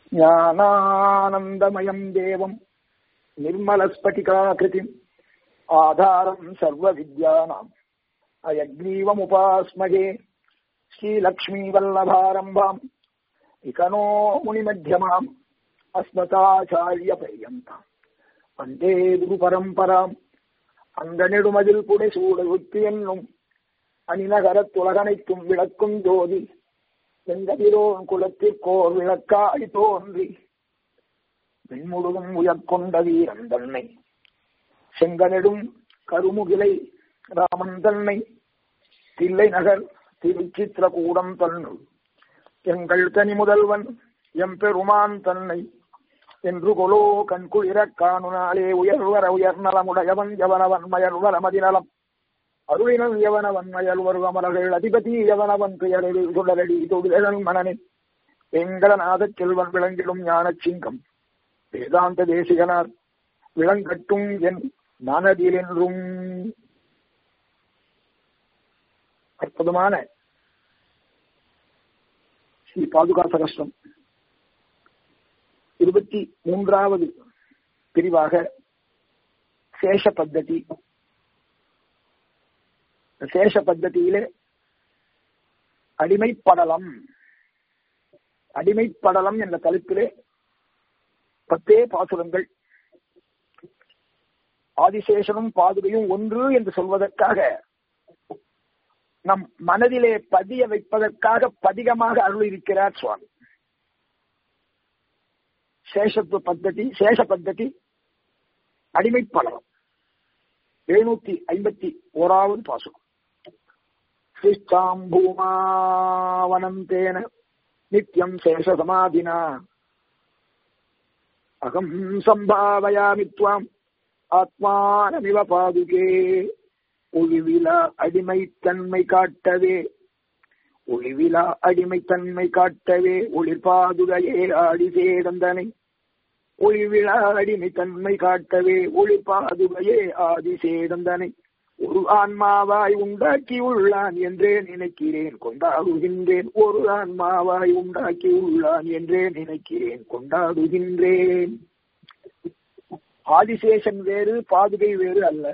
ஞானானந்தமயம் தேவம் निर्मलस्फटिकाकृतिम् आधारम् सर्वविद्यानाम् अयग्रीवमुपास्महे श्रीलक्ष्मीवल्लभारम्भाम् इकनो मुनिमध्यमाम् अस्मताचार्यपर्यन्ताम् வந்தே குரு பரம்பராம் அந்த நெடுமதில் புடை சூழலுக்கு என்னும் அணிநகரத்துலகனைக்கும் விளக்கும் ஜோதி செங்கதிரோன் குலத்திற்கோர் விளக்காய் தோன்றி விண்முழுதும் உயர்கொண்ட வீரன் தன்னை செங்கனெடும் கருமுகிலை ராமன் தன்னை தில்லை நகர் திருச்சித்திரகூடம் தன்னுள் எங்கள் தனி முதல்வன் எம்பெருமான் தன்னை என்று கொலோ கண்குளிரக் காணுனாலே உயர்வர உயர்நலமுடையவன் எவனவன் மயர்வர மதிநலம் அருளினன் எவனவன் மயல்வர் அமரர்கள் அதிபதி எவனவன் பெயரடி சுடரடி தொழிலன் மனனின் எங்களநாதச் செல்வன் விளங்கிடும் ஞானச் சிங்கம் வேதாந்த தேசிகனார் விளங்கட்டும் என் மனதில் என்றும் அற்புதமான ஸ்ரீ பாதுகா சகஸ்ரம் இருபத்தி மூன்றாவது பிரிவாக சேஷ பத்ததி சேஷ பத்ததியிலே அடிமைப்படலம் அடிமைப்படலம் என்ற தலைப்பிலே பத்தே பாசுரங்கள் ஆதிசேஷனும் பாதுகையும் ஒன்று என்று சொல்வதற்காக நம் மனதிலே பதிய வைப்பதற்காக பதிகமாக அருள் இருக்கிறார் சுவாமி சேஷத்துவ பத்ததி சேஷ பத்ததி அடிமைப்படலம் எழுநூத்தி ஐம்பத்தி ஓராவது பாசுரம் பூமாவனம் தேன நித்யம் சேஷ சமாதினா அகம் சம்பாவயாமி துவாம் ஆத்மானமிவ பாதுகே ஒளிவிலா அடிமைத்தன்மை காட்டவே ஒளிவிலா அடிமைத்தன்மை காட்டவே ஒளிர்பாதுகையே ஆடி சேதந்தனை ஒளிவிழா அடிமைத்தன்மை காட்டவே ஒளிர்பாதுகையே ஆதி சேதந்தனை ஒரு ஆன்மாவாய் உண்டாக்கி உள்ளான் என்றே நினைக்கிறேன் கொண்டாடுகின்றேன் ஒரு ஆன்மாவாய் உண்டாக்கி உள்ளான் என்றே நினைக்கிறேன் கொண்டாடுகின்றேன் ஆதிசேஷன் வேறு பாதுகை வேறு அல்ல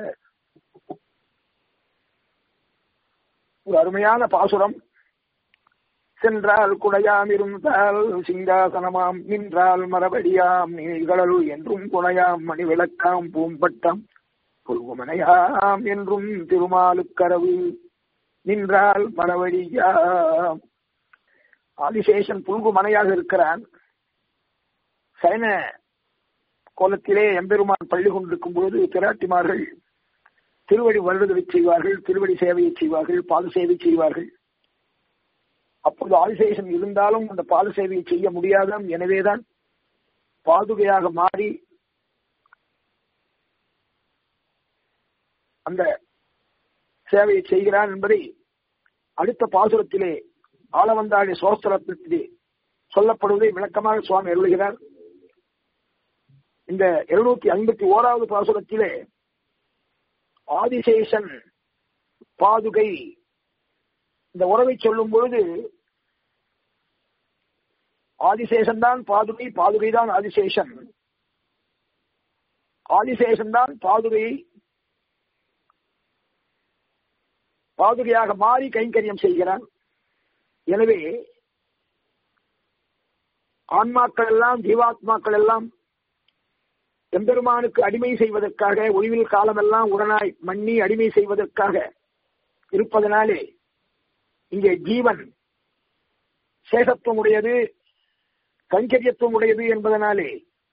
ஒரு அருமையான பாசுரம் சென்றால் குடையாம் இருந்தால் சிங்காசனமாம் நின்றால் மரபடியாம் நீழ்கடல் என்றும் குணையாம் மணி விளக்காம் பூம்பட்டம் புல்குமனையாம் என்றும் திருமாலுக்கரவு நின்றால் மரவழியாம் ஆதிசேஷன் புல்குமனையாக இருக்கிறான் சைன கோலத்திலே எம்பெருமான் பள்ளி கொண்டிருக்கும் போது திராட்டிமார்கள் திருவடி வருடுதலை செய்வார்கள் திருவடி சேவையை செய்வார்கள் பாத சேவை செய்வார்கள் அப்போது ஆதிசேஷன் இருந்தாலும் அந்த பாத சேவையை செய்ய முடியாதாம் எனவேதான் பாதுகையாக மாறி அந்த சேவையை செய்கிறான் என்பதை அடுத்த பாசுரத்திலே ஆளவந்தாடி சோஸ்திரத்திலே சொல்லப்படுவதை விளக்கமாக சுவாமி அருளுகிறார் இந்த இருநூத்தி ஐம்பத்தி ஓராவது பாசுரத்திலே ஆதிசேஷன் பாதுகை இந்த உறவை சொல்லும் பொழுது ஆதிசேஷன் தான் பாதுகை பாதுகை தான் ஆதிசேஷன் ஆதிசேஷன் தான் பாதுகையை பாதுகையாக மாறி கைங்கரியம் செய்கிறான் எனவே ஆன்மாக்கள் எல்லாம் ஜீவாத்மாக்கள் எல்லாம் எம்பெருமானுக்கு அடிமை செய்வதற்காக ஒளிவில் காலமெல்லாம் உடனாய் மண்ணி அடிமை செய்வதற்காக இருப்பதனாலே இங்கே ஜீவன் சேஷத்துவம் உடையது கைங்கரியத்துவம் உடையது என்பதனாலே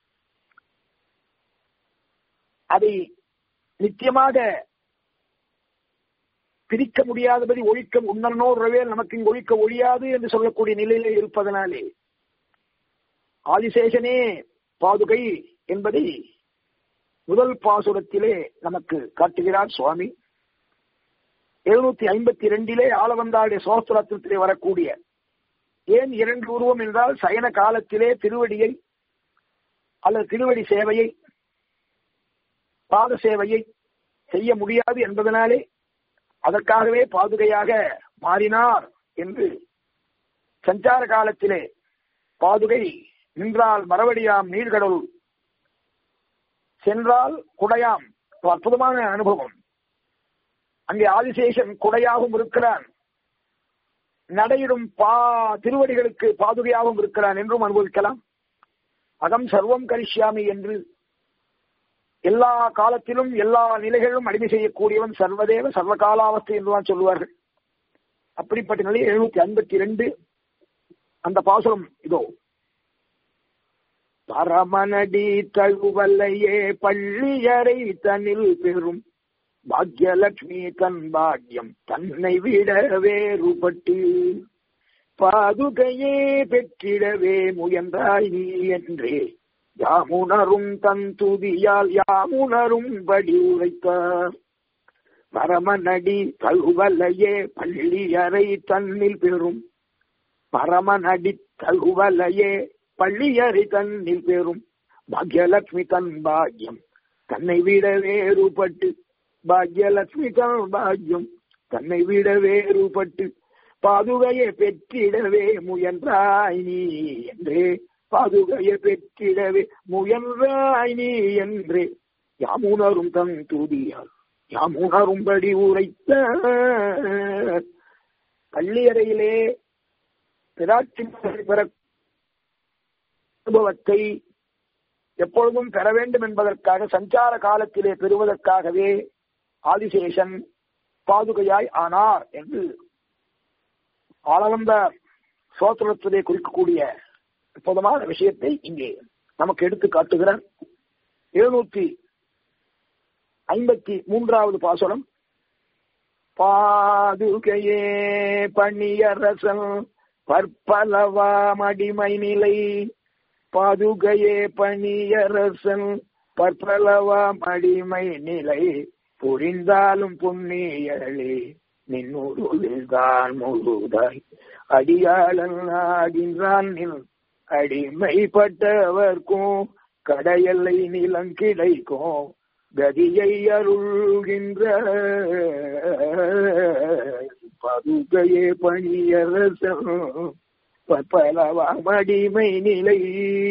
அதை நிச்சயமாக பிரிக்க முடியாதபடி ஒழிக்க உன்னோ உறவே நமக்கு இங்கு ஒழிக்க ஒழியாது என்று சொல்லக்கூடிய நிலையிலே இருப்பதனாலே ஆதிசேஷனே பாதுகை என்பதை முதல் பாசுரத்திலே நமக்கு காட்டுகிறார் சுவாமி எழுநூத்தி ஐம்பத்தி இரண்டிலே ஆளவந்தாளுடைய சோஸ்திரத்திலே வரக்கூடிய ஏன் இரண்டு உருவம் என்றால் சயன காலத்திலே திருவடியை அல்லது திருவடி சேவையை பாத சேவையை செய்ய முடியாது என்பதனாலே அதற்காகவே பாதுகையாக மாறினார் என்று சஞ்சார காலத்திலே பாதுகை நின்றால் மரவடியாம் நீர்கடல் சென்றால் குடையாம் ஒரு அற்புதமான அனுபவம் அங்கே ஆதிசேஷன் குடையாகவும் இருக்கிறான் நடையிடும் பா திருவடிகளுக்கு பாதுகையாகவும் இருக்கிறான் என்றும் அனுபவிக்கலாம் அகம் சர்வம் கரிஷ்யாமி என்று எல்லா காலத்திலும் எல்லா நிலைகளிலும் அடிமை செய்யக்கூடியவன் சர்வதேவ சர்வகாலாவஸ்தை என்றுதான் சொல்லுவார்கள் அப்படிப்பட்ட நிலை எழுநூத்தி ஐம்பத்தி ரெண்டு அந்த பாசுரம் இதோ பரமனடி தழுவல்லையே பள்ளியறை தனில் பெறும் பாக்யலட்சுமி தன் பாக்யம் தன்னை விட வேறுபட்டு பாதுகையே பெற்றிடவே முயன்றாய் நீ என்றே யாமுணரும் தன் துதியால் யாமுணரும் படி உரைத்தார் பரமனடி தழுவலையே பள்ளியறை தன்னில் பெறும் பரமனடி தழுவலையே பள்ளியறை தன்னில் பெறும் பாக்யலட்சுமி தன் பாக்யம் தன்னை விட வேறுபட்டு பாக்யலட்சுமி தன் பாக்யம் தன்னை விட வேறுபட்டு பாதுகையை பெற்றிடவே முயன்றாய் நீ என்றே பாதுகையை பெற்றிடவே முயன்றாய் நீ என்றே யாமுணரும் தன் தூதியால் யாமுணரும்படி உரைத்த பள்ளியறையிலே பிராட்சி பெற அனுபவத்தை எப்பொழுதும் பெற வேண்டும் என்பதற்காக சஞ்சார காலத்திலே பெறுவதற்காகவே ஆதிசேஷன் பாதுகையாய் ஆனார் என்று ஆளவந்த சோத்திரத்திலே குறிக்கக்கூடிய அற்புதமான விஷயத்தை இங்கே நமக்கு எடுத்து காட்டுகிறார் எழுநூத்தி ஐம்பத்தி மூன்றாவது பாசுரம் பாதுகையே பணியரசன் பற்பலவாம் அடிமை நிலை பாதுகையே பணியரசன் பற்பலவாம் அடிமை நிலை புரிந்தாலும் புண்ணியலே நின்னுருள்தான் முழுதாய் அடியாளன் ஆகின்றான் நில் அடிமைப்பட்டவர்க்கும் கடையல்லை நிலம் கிடைக்கும் கதியை அருள்கின்ற பதுகையே பணியரசன் பற்பலவாம் அடிமை நிலை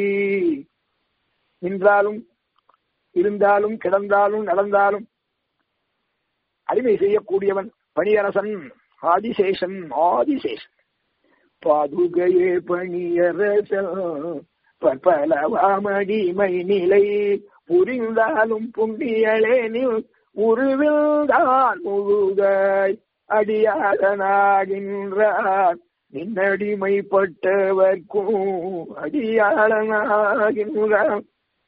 நின்றாலும் இருந்தாலும் கிடந்தாலும் நடந்தாலும் அடிமை செய்யக்கூடியவன் பணியரசன் ஆதிசேஷன் ஆதிசேஷன் பாதுகையே பணியரசன் பற்பலவாமடிமை நிலை புரிந்தாலும் புண்ணியலேனில் உருவில்தான் முழுதாய் அடியாளனாகின்றார் நின்னடிமைப்பட்டவர்க்கும் அடியாளனாகின்றார்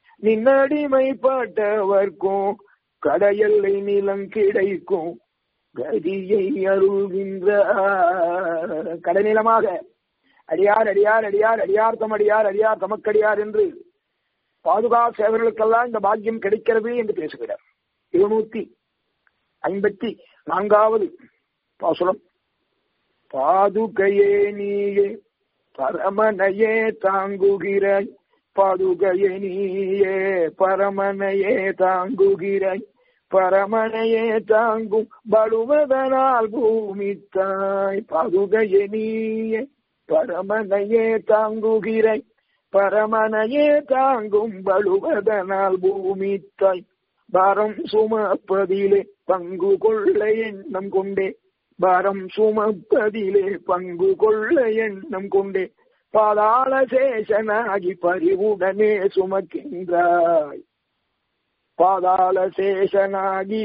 நின்னடிமைப்பட்டவர்க்கும் கடையல்லை நிலம் கிடைக்கும் கதியை அருள்கின்ற கடைநிலமாக அடியார் அடியார் அடியார் அடியார்த்தம் அடியார் அடியார் தமக்கடியார் என்று பாதுகா சேவர்களுக்கெல்லாம் இந்த பாக்கியம் கிடைக்கிறது என்று பேசுகிறார் இருநூத்தி ஐம்பத்தி நான்காவது பாசுரம் பாதுகையே நீயே பரமனையே தாங்குகிறாய் பாதுகையே நீயே பரமனையே தாங்குகிறாய் பரமனையே தாங்கும் படுவதனால் பூமி தாய் பாதுகையே நீயே பரமனையே தாங்குகிறாய் பரமனையே தாங்கும் பழுவதனால் பூமி தாய் பாரம் சுமப்பதிலே பங்கு கொள்ள எண்ணம் கொண்டே பாரம் சுமப்பதிலே பங்கு கொள்ள எண்ணம் கொண்டே பாதாள சேஷனாகி பரிவுடனே சுமக்கின்றாய் பாதாள சேஷனாகி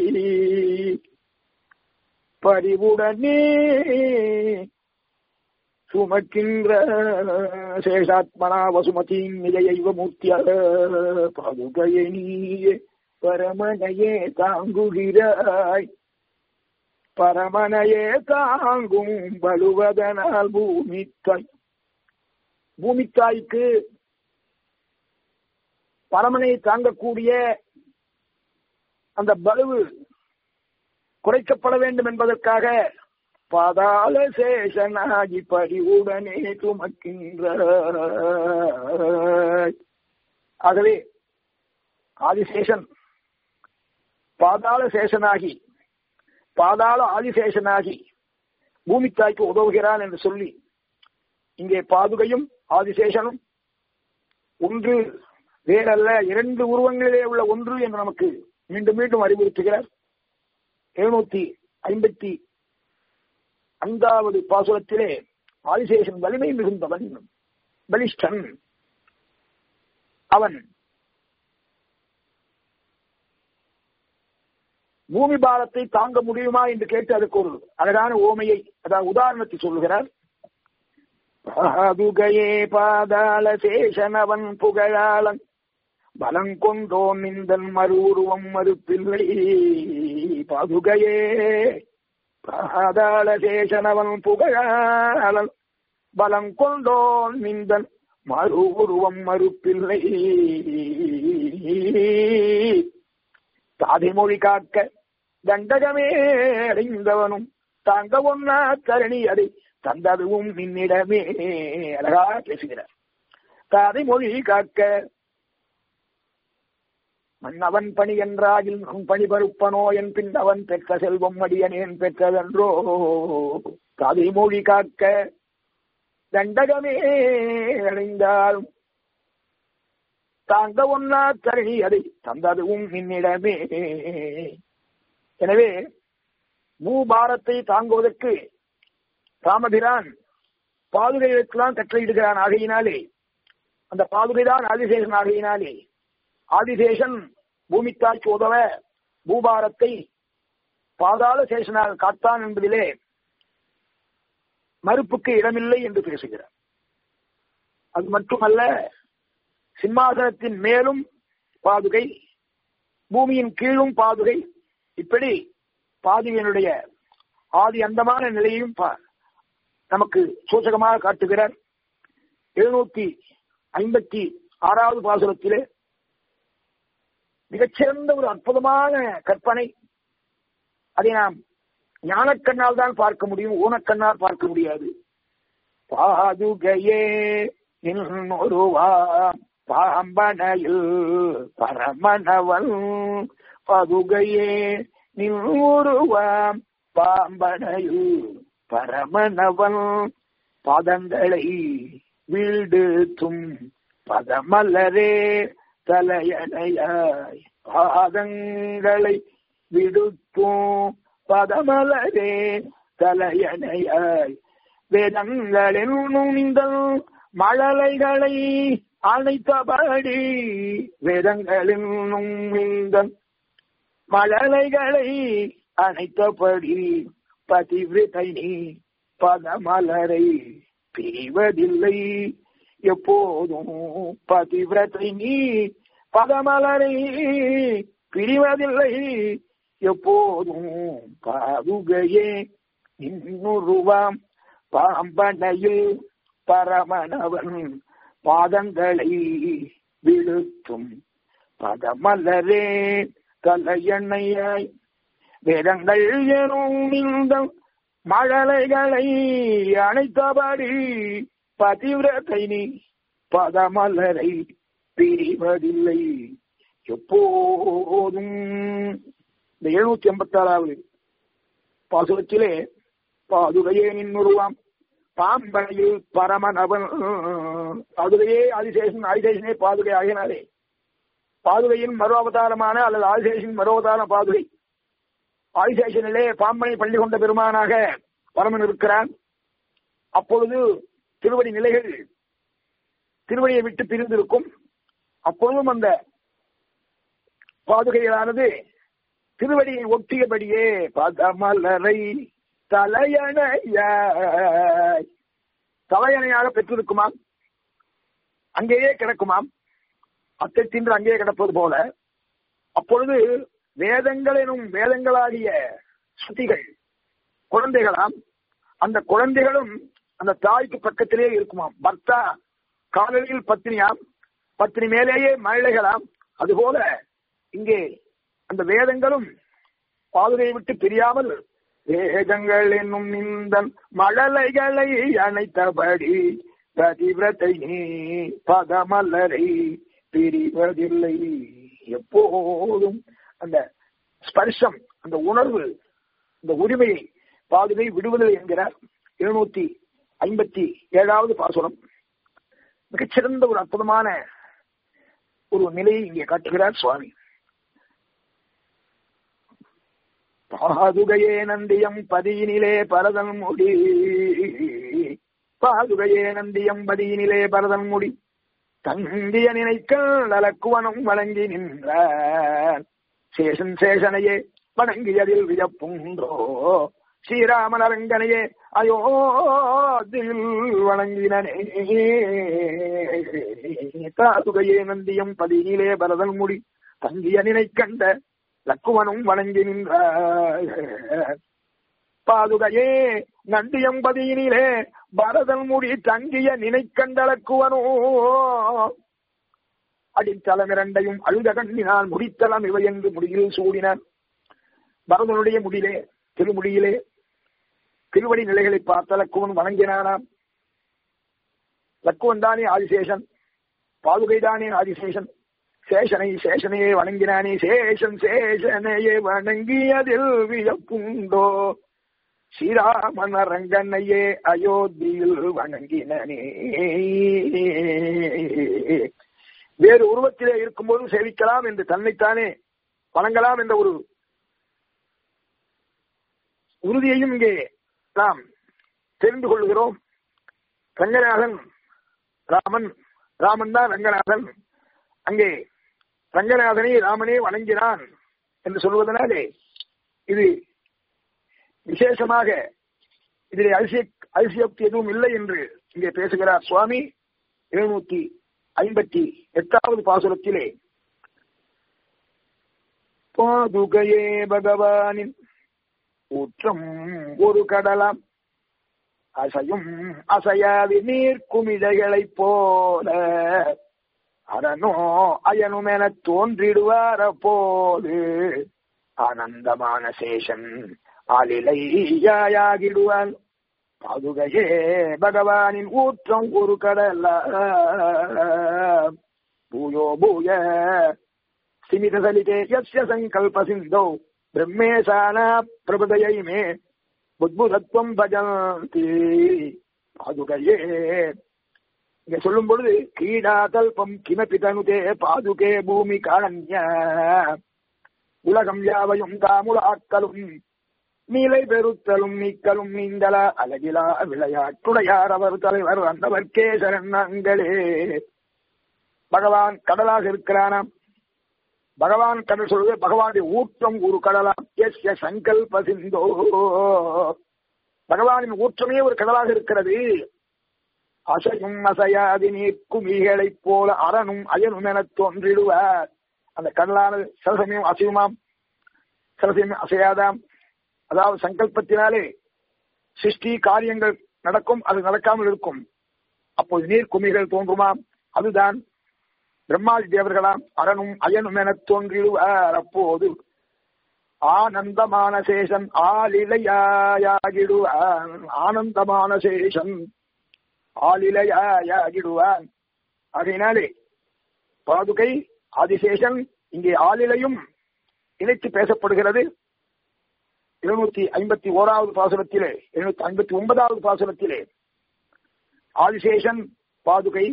பரிவுடனே சுமக்கின்ற சேஷாத்மனா வசுமதீம் நிலையைவ மூர்த்தியாக பாதுகையை நீயே பரமனையே தாங்குகிறாய் பரமனையே தாங்கும் பலுவதனால் பூமித்தாய் பூமித்தாய்க்கு பரமனை தாங்கக்கூடிய அந்த பலுவு குறைக்கப்பட வேண்டும் என்பதற்காக பாதாள சேஷனாகி பரிவுடனே சுமக்கின்ற ஆகவே ஆதிசேஷன் பாதாள சேஷனாகி பாதாள ஆதிசேஷனாகி பூமித்தாய்க்கு உதவுகிறான் என்று சொல்லி இங்கே பாதுகையும் ஆதிசேஷனும் ஒன்று வேறல்ல இரண்டு உருவங்களிலே உள்ள ஒன்று என்று நமக்கு மீண்டும் மீண்டும் அறிவுறுத்துகிறார் எழுநூத்தி ஐம்பத்தி ஐந்தாவது பாசுரத்திலே ஆதிசேஷன் வலிமை மிகுந்தவன் பலிஷ்டன் அவன் பூமி பாரத்தை தாங்க முடியுமா என்று கேட்டு அதுக்கு ஒரு அழகான ஓமையை அதாவது உதாரணத்தை சொல்லுகிறார் பாதுகையே பாதாள சேஷனவன் புகழாளன் பலங்கொண்டோன் நிந்தன் மறுவுருவம் மறுப்பில்லை பாதுகையே பாதாள சேஷனவன் புகழாளன் பலங்கொண்டோன் நிந்தன் மறு உருவம் மறுப்பில்லை தாதிமொழி காக்க தண்டகமே அடைந்தவனும் தாங்க ஒன்னா தரணி அதை தந்ததுவும் நின்னிடமே அழகா பேசுகிறார் தாதிமொழி காக்க மன்னவன் பணி என்றாகில் நம் பணி பருப்பனோ என் பின் அவன் பெற்ற செல்வம் அடியனேன் பெற்றதென்றோ தாதிமொழி காக்க தண்டகமே அடைந்தாலும் தாங்க ஒன்னா தரணி அதை தந்ததுவும் என்னிடமே எனவே பூபாரத்தை தாங்குவதற்கு ராமபிரான் பாதுகைகளுக்கெல்லாம் கட்டளையிடுகிறான் ஆகையினாலே அந்த பாதுகைதான் ஆதிசேஷன் ஆகையினாலே ஆதிசேஷன் பூமித்தாய்க்கு உதவ பூபாரத்தை பாதாள சேஷனாக காத்தான் என்பதிலே மறுப்புக்கு இடமில்லை என்று பேசுகிறார் அது மட்டுமல்ல சிம்மாசனத்தின் மேலும் பாதுகை பூமியின் கீழும் பாதுகை இப்படி பாதுகையினுடைய ஆதி அந்தமான நிலையையும் நமக்கு சூசகமாக காட்டுகிறார் எழுநூத்தி ஐம்பத்தி ஆறாவது பாசுரத்திலே மிகச்சிறந்த ஒரு அற்புதமான கற்பனை அதை நாம் ஞானக்கண்ணால் தான் பார்க்க முடியும் ஊனக்கண்ணால் பார்க்க முடியாது பாதுகையே இன்னொருவா பாம்பனையில் பரமணவன் பதுகையே நின்றுவாம் பாம்பனையில் பரமணவன் பாதங்களை வீடுத்தும் பதமலரே தலையணையாய் பாதங்களை விடுத்தும் பதமலரே தலையணையாய் வேதங்களில் நுணிந்தல் மழலைகளை அழைத்தபடி வேதங்களில் நுண்மிந்தன் மழலைகளை அணைத்தபடி பதிவிரதை நீ பதமலரை பிரிவதில்லை எப்போதும் பதிவிரதை நீ பதமலரை பிரிவதில்லை எப்போதும் பாதுகையே இன்னுருவாம் பாம்பனையில் பரமணவன் பாதங்களை விழுத்தும் பதமலரே தலையண்ணையாய் வேதங்கள் எனும் இந்த மழலைகளை அணைத்தபடி பதிவிரத்தை நீ பதமலரை பிரிவதில்லை எப்போதும் இந்த எழுநூத்தி எண்பத்தி ஆறாவது பாசுரத்திலே பாதுகையே நின்னுருவாம் பாம்பனையில் பரமனவன் பாதுகையே ஆதிசேஷன் ஆதிசேஷனே பாதுகை ஆகினாலே பாதுகையின் மறு அவதாரமான அல்லது ஆதிசேஷன் மறு அவதார பாதுகை ஆதிசேஷனிலே பாம்பனை பள்ளி கொண்ட பெருமானாக பரமன் இருக்கிறான் அப்பொழுது திருவடி நிலைகள் திருவடியை விட்டு பிரிந்திருக்கும் அப்பொழுதும் அந்த பாதுகைகளானது திருவடியை ஒட்டியபடியே பதமலரை தலையணையாய் தலையணையாக பெற்றிருக்குமாம் அங்கேயே கிடக்குமாம் அத்தை தின்று அங்கேயே கிடப்பது போல அப்பொழுது வேதங்கள் எனும் வேதங்களாகிய சுத்திகள் குழந்தைகளாம் அந்த குழந்தைகளும் அந்த தாய்க்கு பக்கத்திலே இருக்குமாம் பர்த்தா காலையில் பத்தினியாம் பத்தினி மேலேயே மழலைகளாம் அதுபோல இங்கே அந்த வேதங்களும் பாதுகையை விட்டு பிரியாமல் வேதங்கள் என்னும் இந்த மழலைகளை அணைத்தபடி பதிவிரத்தை நீ பதமலரை பிரிவதில்லை எப்போதும் அந்த ஸ்பர்ஷம் அந்த உணர்வு அந்த உரிமையை பாதுகை விடுவதில்லை என்கிறார் எழுநூத்தி ஐம்பத்தி ஏழாவது பாசுரம் மிகச்சிறந்த ஒரு அற்புதமான ஒரு நிலையை இங்கே காட்டுகிறார் சுவாமி பாதுகையே நந்தியம் பதியினிலே பரதன் முடி பாதுகையே நந்தியம் பதியினிலே பரதன் முடி தங்கிய நினைக்கல் அலக்குவனும் வழங்கி நின்ற சேஷன் சேஷனையே வணங்கியதில் வியப்புன்றோ ஸ்ரீராமன் அரங்கனையே அயோத்தியில் வணங்கினனே தாதுகையே நந்தியம் பதியிலே பரதன் முடி தங்கிய நினைக்கண்ட லக்குவனும் வணங்கி நின்ற பாதுகையே நந்தியம் பதியினிலே பரதன் முடி தங்கிய நினைக்கண்டலக்குவனோ அடித்தளம் இரண்டையும் அழுத கண்ணினால் முடித்தளம் இவை என்று முடியில் சூடினான் பரதனுடைய முடியிலே திருமுடியிலே திருவடி நிலைகளை பார்த்த லக்குவன் வணங்கினானாம் லக்குவன் தானே ஆதிசேஷன் பாதுகை தானே ஆதிசேஷன் சேஷனை சேஷனையே வணங்கினானே சேஷன் சேஷனையே வணங்கியதில் வியப்புண்டோ ஸ்ரீராமன் அரங்கனையே அயோத்தியில் வணங்கினனே வேறு உருவத்திலே இருக்கும்போது சேவிக்கலாம் என்று தன்னைத்தானே வணங்கலாம் என்ற ஒரு உறுதியையும் இங்கே நாம் தெரிந்து கொள்கிறோம் ரங்கநாதன் ராமன் ராமன் தான் ரங்கநாதன் அங்கே ரங்கநாதனை ராமனே வணங்கினான் என்று சொல்வதனாலே இது விசேஷமாக இதிலே அதிசய அதிசயோக்தி எதுவும் இல்லை என்று இங்கே பேசுகிறார் சுவாமி எழுநூத்தி ஐம்பத்தி எட்டாவது பாசுரத்திலே பாதுகையே பகவானின் ஊற்றம் ஒரு கடலாம் அசையும் அசையாதி நீர் குமிழைகளைப் போல அரணோ அயனும் என தோன்றிடுவார போது ஆனந்தமான சேஷன் ஆளிலையாகிடுவான் பாதுகையே பகவானின் ஊற்றம் ஒரு கடல பூயோ பூய சிமித சலிதே யஸ்ய சங்கல்ப சிந்தோ பிரம்மேசானா பிரபுதையை மே புத்புதத்துவம் பஜந்தி பாதுகையே இங்க சொல்லும் பொழுது கீடா கல்பம் கிமபி தனுதே பாதுகே பூமி காரண்ய உலகம் யாவையும் தாமுலாக்களும் நீலை பெருத்தலும் நீக்கலும் நீந்தல அழகிலா விளையாட்டுடையார் அவர் தலைவர் அந்தவர்க்கே சரணங்களே பகவான் கடலாக இருக்கிறானாம் பகவான் கடல் சொல்வது பகவானுடைய ஊற்றம் ஒரு கடலாம் எஸ் எஸ் சங்கல்ப சிந்தோ பகவானின் ஊற்றமே ஒரு கடலாக இருக்கிறது அசையும் அசையாதி நீர் குமிகளைப் போல அரணும் அயனும் என தோன்றிடுவார் அந்த கடலானது சில சமயம் அசையுமாம் சில சமயம் அசையாதாம் அதாவது சங்கல்பத்தினாலே சிருஷ்டி காரியங்கள் நடக்கும் அது நடக்காமல் இருக்கும் அப்போது நீர் குமிகள் தோன்றுமாம் அதுதான் பிரம்மாதி தேவர்களாம் அரணும் அயனும் என தோன்றிடுவார் அப்போது ஆனந்தமான சேஷன் ஆலிலையாகிடுவான் ஆனந்தமான சேஷன் ஆலிலையாகிடுவான் அதனாலே பாதுகை ஆதிசேஷன் இங்கே ஆளிலையும் இணைத்து பேசப்படுகிறது இருநூத்தி ஐம்பத்தி ஓராவது பாசுரத்திலே இருநூத்தி ஐம்பத்தி ஒன்பதாவது பாசுரத்திலே ஆதிசேஷன் பாதுகை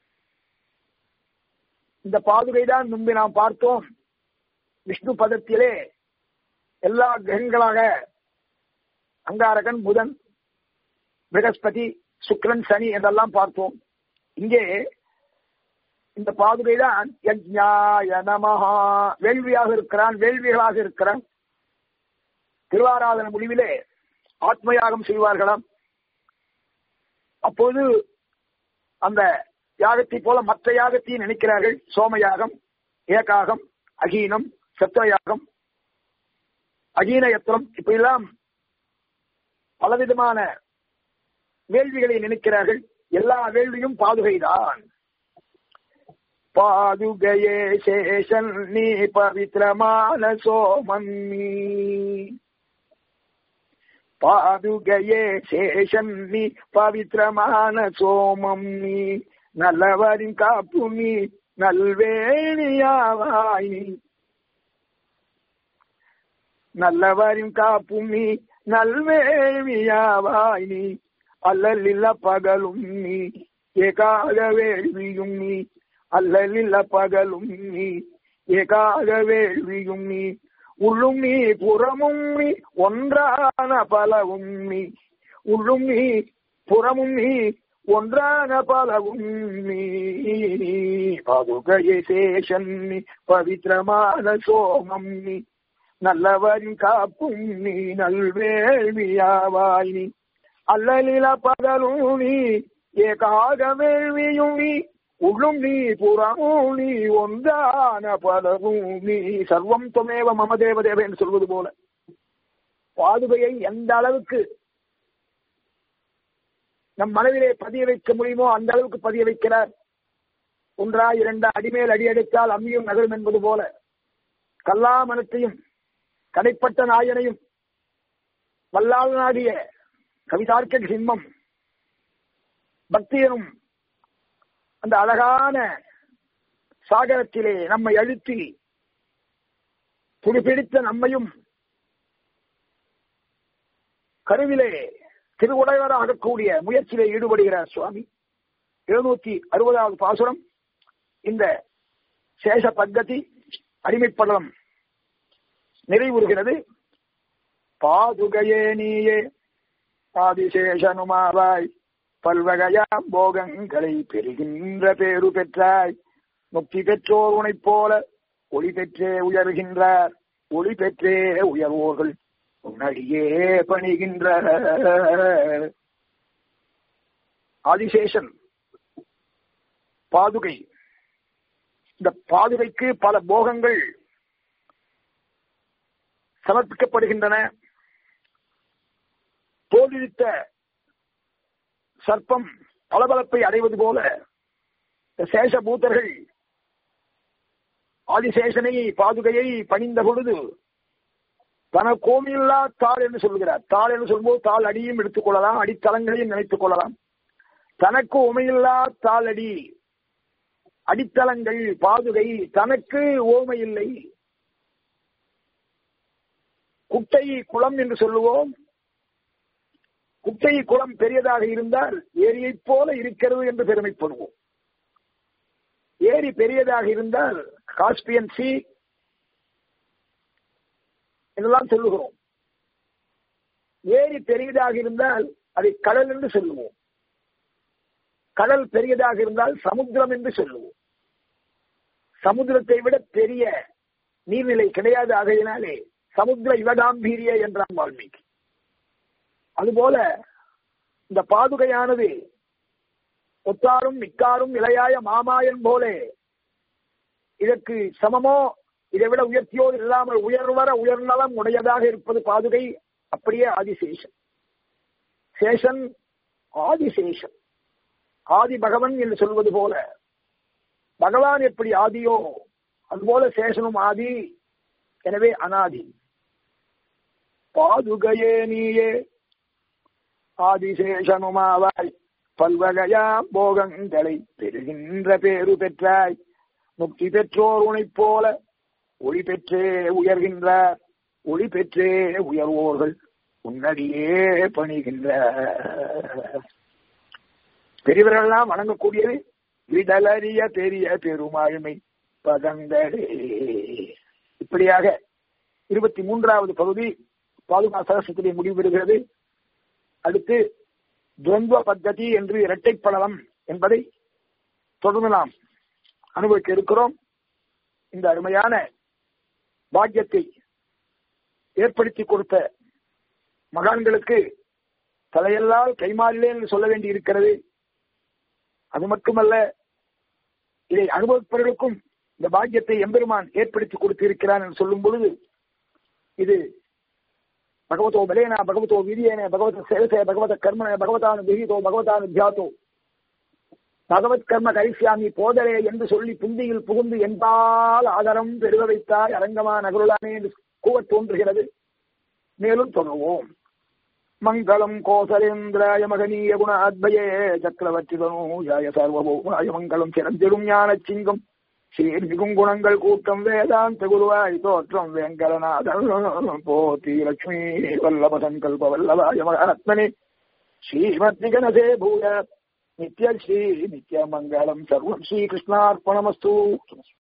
இந்த பாதுகை தான் முன்பு நாம் பார்த்தோம் விஷ்ணு பதத்திலே எல்லா கிரகங்களாக அங்காரகன் புதன் பிரகஸ்பதி சுக்ரன் சனி என்றெல்லாம் பார்த்தோம் இங்கே இந்த பாதுகை தான் யஜ்ஞாய நமஹா வேள்வியாக இருக்கிறான் வேள்விகளாக இருக்கிறான் திருவாராதன முடிவிலே ஆத்மயாகம் செய்வார்களாம் அப்போது அந்த யாகத்தை போல மற்ற யாகத்தையும் நினைக்கிறார்கள் சோமயாகம் ஏகாகம் அகீனம் சத்திரயாகம் அகீன யத்திரம் இப்ப எல்லாம் பலவிதமான வேள்விகளை நினைக்கிறார்கள் எல்லா வேள்வியும் பாதுகைதான் பாதுகையே சேஷன் நீ பவித்திரமான சோமன் நீ பாதுகையே சேஷன் நீ பவித்திரமான சோமம் நீ நல்லவரின் காப்பு நீ நல்வேணியாவாய் நீ நல்லவரின் காப்பும் நீ நல்வேணியாவாய் நீ அல்லலில்ல பகலும் நீ ஏகாக வேள்வியும் நீ அல்லலில்ல பகலும் நீ ஏகாக வேள்வியும் நீ உள்ளும் நீ புறமும் நீ ஒன்றான பலவும் நீ உள்ளும் நீ புறமும் நீ ஒன்றான பலவும் நீ பாதுகையை சேஷன் நீ பவித்திரமான சோமம் நீ நல்லவரின் காப்பும் நீ நல்வேள்வியாவாய் நீ அல்லலில பகலும் நீ ஏகாக வேள்வியும் நீ உள்ளும் நீ புறமும் நீ ஒன்றான பலவும் நீ சர்வம் தொமேவ மம தேவதேவ என்று சொல்வது போல பாதுகையை எந்த அளவுக்கு நம் மனதிலே பதிய வைக்க முடியுமோ அந்த அளவுக்கு பதிய வைக்கிறார் ஒன்றா இரண்டா அடிமேல் அடி எடுத்தால் அம்மியும் நகரும் என்பது போல கல்லாமனத்தையும் கடைப்பட்ட நாயனையும் வல்லாள் நாடிய கவிதார்க்க சிம்மம் பக்தியனும் அந்த அழகான சாகரத்திலே நம்மை அழுத்தி துடிபிடித்த நம்மையும் கருவிலே திருவுடையவராக கூடிய முயற்சியிலே ஈடுபடுகிறார் சுவாமி எழுநூத்தி அறுபதாவது பாசுரம் இந்த சேஷ பக்கத்தி அடிமைப்படலம் நிறைவுறுகிறது பாதுகையே நீயே ஆதிசேஷனுமாவாய் பல்வகையாம் போகங்களை பெறுகின்ற பேரு பெற்றாய் முக்தி பெற்றோர் உனைப் போல ஒளி பெற்றே உயர்கின்றார் ஒளி பெற்றே உயர்வோர்கள் உன்னடியே பணிகின்ற ஆதிசேஷன் பாதுகை இந்த பாதுகைக்கு பல போகங்கள் சமர்ப்பிக்கப்படுகின்றன தோல்வித்த சர்ப்பம் பளபளப்பை அடைவது போல இந்த சேஷ பூத்தர்கள் ஆதிசேஷனை பாதுகையை பணிந்த பொழுது தன கோமில்லா தாள் என்று சொல்கிறார் தாள் என்று சொல்லும்போது தாள் அடியும் எடுத்துக் கொள்ளலாம் அடித்தளங்களையும் நினைத்துக் கொள்ளலாம் தனக்கு உமையில்லா தாள் அடி அடித்தளங்கள் பாதுகை தனக்கு ஓமை இல்லை குட்டை குளம் என்று சொல்லுவோம் குட்டை குளம் பெரியதாக இருந்தால் ஏரியைப் போல இருக்கிறது என்று பெருமைப்படுவோம் ஏரி பெரியதாக இருந்தால் காஸ்பியன் சி என்றெல்லாம் சொல்லுகிறோம் ஏரி பெரியதாக இருந்தால் அதை கடல் என்று சொல்லுவோம் கடல் பெரியதாக இருந்தால் சமுத்திரம் என்று சொல்லுவோம் சமுத்திரத்தை விட பெரிய நீர்நிலை கிடையாது ஆகையினாலே சமுத்திர யுவகாம்பீரிய என்றான் வால்மீகி அதுபோல இந்த பாதுகையானது ஒத்தாரும் மிக்காரும் இளையாய மாமாயன் போலே இதற்கு சமமோ இதை விட உயர்த்தியோ இல்லாமல் உயர்வர உயர்நலம் உடையதாக இருப்பது பாதுகை அப்படியே ஆதிசேஷன் சேஷன் ஆதிசேஷன் ஆதி பகவன் என்று சொல்வது போல பகவான் எப்படி ஆதியோ அதுபோல சேஷனும் ஆதி எனவே அனாதி பாதுகையே நீயே ஆதிசேஷனுமாவாய் பல்வகையா போகங்களை பெறுகின்ற பேரு பெற்றாய் முக்தி பெற்றோர் உனைப் போல ஒளி பெற்றே உயர்கின்றார் ஒளி பெற்றே உயர்வோர்கள் உன்னடியே பணிகின்ற பெரியவர்கள்லாம் வணங்கக்கூடியது விடலறிய பெரிய பெருமாழ்மை பதங்களே இப்படியாக இருபத்தி மூன்றாவது பகுதி பாதுகா சகசத்திலே முடிவு பெறுகிறது அடுத்து துவந்த பத்ததி என்று இரட்டைப்படலம் என்பதை தொடர்ந்து நாம் அனுபவிக்க இருக்கிறோம் இந்த அருமையான பாக்கியத்தை ஏற்படுத்தி கொடுத்த மகான்களுக்கு தலையெல்லாம் கைமாறிலே என்று சொல்ல வேண்டி இருக்கிறது அது மட்டுமல்ல இதை அனுபவிப்பவர்களுக்கும் இந்த பாக்கியத்தை எம்பெருமான் ஏற்படுத்தி கொடுத்திருக்கிறான் என்று சொல்லும் பொழுது இது பகவதோ பலேன பகவதோ வீரியேன பகவத சேவசே பகவத கர்மன பகவதானு விகிதோ பகவதானு தியாத்தோ பகவத் கர்ம கரிசியாமி போதரே என்று சொல்லி புந்தியில் புகுந்து என்பால் ஆதரம் பெருக வைத்தாய் அரங்கமா நகருளானே என்று கூவத் தோன்றுகிறது மேலும் தொடர்வோம் மங்களம் கோசலேந்திராய மகனீய குண அத்பயே சக்கரவர்த்தி தனூஜாய சர்வபௌமாய மங்களம் சிறந்திடும் ஞான சிங்கம் சீர்மிகும் குணங்கள் கூட்டம் வேதாந்த குருவாய் தோற்றம் வெங்கடநாதன் போத்தி லட்சுமி வல்லப சங்கல்ப வல்லபாய மகாத்மனே ஸ்ரீமத் நிகனசே பூய நித்யஸ்ரீ நித்யமங்கலம் சர்வம் ஸ்ரீகிருஷ்ணார்ப்பணமஸ்து